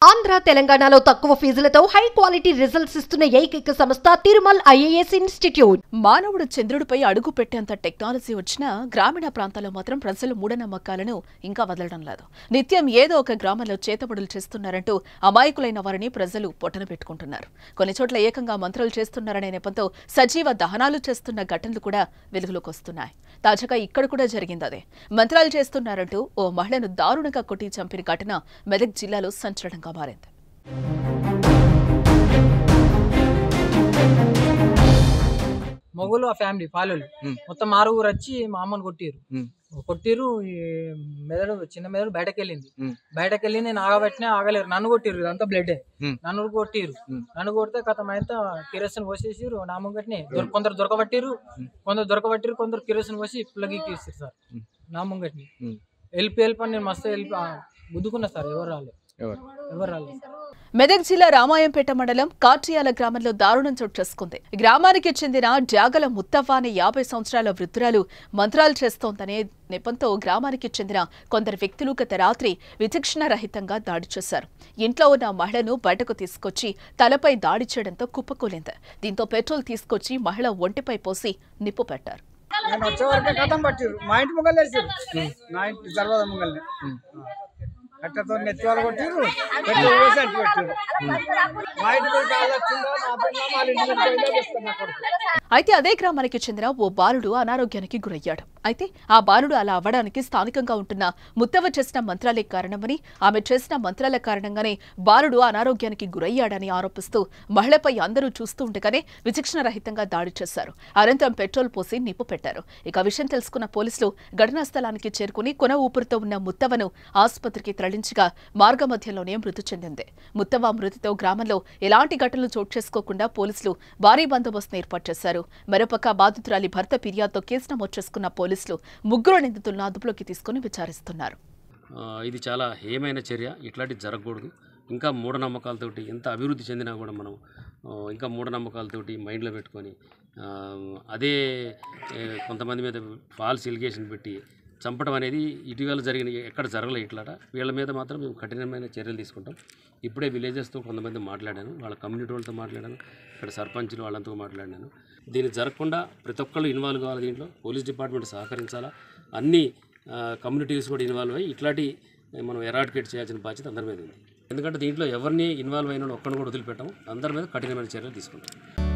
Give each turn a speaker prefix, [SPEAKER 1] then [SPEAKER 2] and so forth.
[SPEAKER 1] ఆంధ్ర తెలంగాణలో తక్కువ ఫీజులతో high quality results ఇస్తున్న ఏకైక సంస్థ తిరుమల్ ఐఏఎస్ ఇన్స్టిట్యూట్
[SPEAKER 2] మానవుడు చంద్రుడిపై అడుగు పెట్టేంత టెక్నాలజీ వచ్చినా గ్రామీణ ప్రాంతాల్లో మాత్రం ప్రజలు మూఢనమ్మకాలను ఇంకా వదలడం లేదు నిత్యం ఏదో ఒక గ్రామంలో చేతబడులు చేస్తున్నారంటూ అమాయకులైన వారిని ప్రజలు పొట్టన పెట్టుకుంటున్నారు కొన్ని చోట్ల ఏకంగా మంత్రాలు చేస్తున్నారనే నెపంతో సజీవ దహనాలు చేస్తున్న ఘటనలు కూడా వెలుగులోకి వస్తున్నాయి తాజాగా ఇక్కడ కూడా జరిగింది అదే మంత్రాలు చేస్తున్నారంటూ ఓ మహిళను దారుణంగా కొట్టి చంపిన ఘటన మెదక్ జిల్లాలో సంచలనంగా మారింది
[SPEAKER 3] మొగులు ఆ ఫ్యామిలీ పాలోళ్ళు
[SPEAKER 4] మ్.
[SPEAKER 3] మొత్తం ఆరుగురు వచ్చి మా అమ్మని కొట్టిరు
[SPEAKER 4] మ్.
[SPEAKER 3] కొట్టిరు ఈ మెదడు చిన్న మెదడు బయటకు వెళ్ళింది
[SPEAKER 4] మ్.
[SPEAKER 3] బయటకు వెళ్ళి నేను ఆగబట్టినా ఆగలేరు నన్ను కొట్టిరు ఇదంతా బ్లడ్
[SPEAKER 4] మ్.
[SPEAKER 3] నన్ను కొట్టిరు
[SPEAKER 4] మ్.
[SPEAKER 3] నన్ను కొడితే కథం అయితే కిరోసిన్ పోసేసిరు నా ముంగట్ని దొర- కొందరు దొరకబట్టిరు కొందరు దొరకబట్టిరు కొందరు కిరోసిన్ పోసి పుల్లకి ఇస్తారు సార్
[SPEAKER 4] మ్.
[SPEAKER 3] నా ముంగట్ని
[SPEAKER 4] మ్.
[SPEAKER 3] హెల్ప్ హెల్ప్ అని నేను మస్తు హెల్ప్ గుద్దుకున్నా సార్ ఎవరు రాలేదు
[SPEAKER 4] ఎవరు
[SPEAKER 3] ఎవరు రాలేదు
[SPEAKER 2] మెదక్ జిల్లా రామాయంపేట మండలం కాట్రియాల గ్రామంలో దారుణం చోటు చేసుకుంది గ్రామానికి చెందిన జాగల ముత్తవ్వ అనే యాభై సంవత్సరాల వృద్ధురాలు మంత్రాలు చేస్తోందనే నెపంతో గ్రామానికి చెందిన కొందరు వ్యక్తులు గత రాత్రి విచక్షణ రహితంగా దాడి చేశారు ఇంట్లో ఉన్న మహిళను బయటకు తీసుకొచ్చి తలపై దాడి చేయడంతో కుప్పకూలింది దీంతో పెట్రోల్ తీసుకొచ్చి మహిళ ఒంటిపై పోసి నిప్పు పెట్టారు
[SPEAKER 5] నేను వచ్చే వరకే కథం పట్టిరు మా ఇంటి ముంగల్ వేసారు నా ఇంటి తర్వాత ముంగల్ని కట్టతో నెత్తి వాళ్ళు కొట్టిరు పెట్రోల్ వేసి అట్టు పెట్టిరు మా ఇంటి మీద కాళ్ళు వచ్చిందో నా పిల్ల వాళ్ళ ఇంటి మీద పోయిందో చేస్తాను నా కొడుకు
[SPEAKER 2] అయితే అదే గ్రామానికి చెందిన ఓ బాలుడు అనారోగ్యానికి గురయ్యాడు అయితే ఆ బాలుడు అలా అవ్వడానికి స్థానికంగా ఉంటున్న ముత్తవ చేసిన మంత్రాలే కారణమని ఆమె చేసిన మంత్రాల కారణంగానే బాలుడు అనారోగ్యానికి గురయ్యాడని ఆరోపిస్తూ మహిళపై అందరూ చూస్తూ ఉండగానే విచక్షణ రహితంగా దాడి చేశారు అనంతరం పెట్రోల్ పోసి నిప్పు పెట్టారు ఇక ఆ విషయం తెలుసుకున్న పోలీసులు ఘటనా స్థలానికి చేరుకుని కొన ఊపిరితో ఉన్న ముత్తవను ఆసుపత్రికి తరలించగా మార్గ మధ్యలోనే మృతి చెందింది ముత్తవ మృతితో గ్రామంలో ఎలాంటి ఘటనలు చోటు చేసుకోకుండా పోలీసులు భారీ బందోబస్తును ఏర్పాటు చేశారు మరోపక్క బాధితురాలి భర్త ఫిర్యాదుతో కేసు నమోదు చేసుకున్న పోలీసులు ముగ్గురు నిందితులను అదుపులోకి తీసుకుని విచారిస్తున్నారు
[SPEAKER 6] ఆ, ఇది చాలా హేయమైన చర్య ఇట్లాంటివి జరగకూడదు ఇంకా మూఢనమ్మకాలతోటి ఎంత అభివృద్ధి చెందినా కూడా మనం ఆ, ఇంకా మూఢనమ్మకాలతోటి మైండ్లో పెట్టుకొని ఆ, అదే ఏ, కొంతమంది మీద ఫాల్స్ ఎలిగేషన్ పెట్టి చంపడం అనేది ఇటీవల జరిగిన ఎక్కడ జరగలే ఇట్లాట వీళ్ళ మీద మాత్రం మేము కఠినమైన చర్యలు తీసుకుంటాం ఇప్పుడే విలేజెస్తో కొంతమంది మాట్లాడాను వాళ్ళ కమ్యూనిటీ వాళ్ళతో మాట్లాడాను ఇక్కడ సర్పంచులు వాళ్ళంతో మాట్లాడినాను దీన్ని జరగకుండా ప్రతి ఒక్కళ్ళు ఇన్వాల్వ్ కావాలి దీంట్లో పోలీస్ డిపార్ట్మెంట్ సహకరించాలా అన్ని కమ్యూనిటీస్ కూడా ఇన్వాల్వ్ అయ్యి ఇట్లాంటి మనం ఎరాడికేట్ చేయాల్సిన బాధ్యత అందరి మీద ఉంది ఎందుకంటే దీంట్లో ఎవరిని ఇన్వాల్వ్ అయిన ఒక్కడిని కూడా వదిలిపెట్టాము అందరి మీద కఠినమైన చర్యలు తీసుకుంటాం